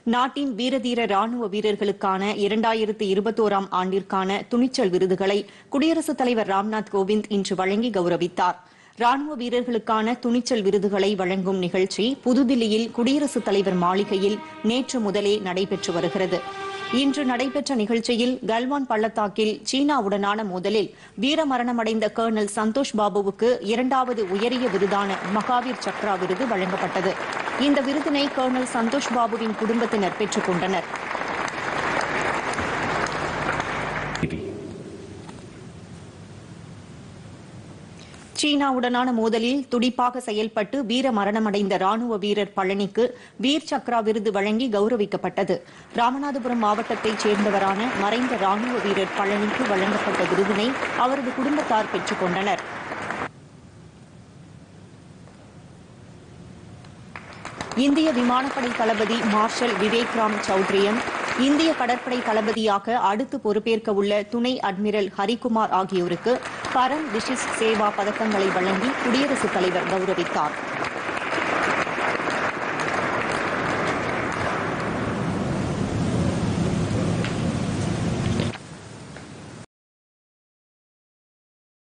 நாட்டின் வீரதீர ராணுவ வீரர்களுக்கான இரண்டாயிரத்து இருபத்தோராம் ஆண்டிற்கான துணிச்சல் விருதுகளை குடியரசுத் தலைவர் ராம்நாத் கோவிந்த் இன்று வழங்கி கௌரவித்தார் ராணுவ வீரர்களுக்கான துணிச்சல் விருதுகளை வழங்கும் நிகழ்ச்சி புதுதில்லியில் குடியரசுத் தலைவர் மாளிகையில் நேற்று முதலே நடைபெற்று வருகிறது இன்று நடைபெற்ற நிகழ்ச்சியில் கல்வான் பள்ளத்தாக்கில் சீனாவுடனான மோதலில் வீரமரணமடைந்த கர்னல் சந்தோஷ் பாபுவுக்கு இரண்டாவது உயரிய விருதான மகாவீர் சக்ரா விருது வழங்கப்பட்டது இந்த விருதினை கர்னல் சந்தோஷ் பாபுவின் குடும்பத்தினர் பெற்றுக் கொண்டனர் சீனாவுடனான மோதலில் துடிப்பாக செயல்பட்டு வீர மரணமடைந்த ராணுவ வீரர் பழனிக்கு வீர் சக்ரா விருது வழங்கி கௌரவிக்கப்பட்டது ராமநாதபுரம் மாவட்டத்தைச் சேர்ந்தவரான மறைந்த ராணுவ வீரர் பழனிக்கு வழங்கப்பட்ட விருதினை அவரது குடும்பத்தார் பெற்றுக் கொண்டனர் இந்திய விமானப்படை தளபதி மார்ஷல் விவேக் ராம் சௌத்ரியம் இந்திய கடற்படை தளபதியாக அடுத்து பொறுப்பேற்க உள்ள துணை அட்மிரல் ஹரிகுமார் ஆகியோருக்கு பரம் விஷிஸ்ட் சேவா பதக்கங்களை வழங்கி குடியரசுத் தலைவர் கௌரவித்தார்